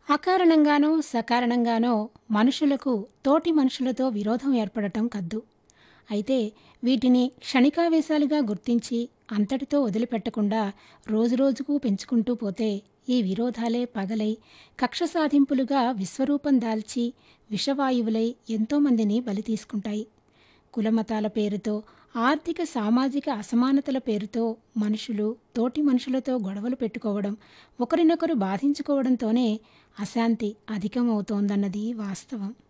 అకారణంగానో సకారణంగానో మనుషులకు తోటి మనుషులతో విరోధం ఏర్పడటం కద్దు అయితే వీటిని క్షణికావేశాలుగా గుర్తించి అంతటితో వదిలిపెట్టకుండా రోజురోజుకు పెంచుకుంటూ పోతే ఈ విరోధాలే పగలై కక్ష సాధింపులుగా విశ్వరూపం దాల్చి విషవాయువులై ఎంతోమందిని బలి తీసుకుంటాయి కులమతాల పేరుతో ఆర్థిక సామాజిక అసమానతల పేరుతో మనుషులు తోటి మనుషులతో గొడవలు పెట్టుకోవడం ఒకరినొకరు బాధించుకోవడంతోనే అశాంతి అధికమవుతోందన్నది వాస్తవం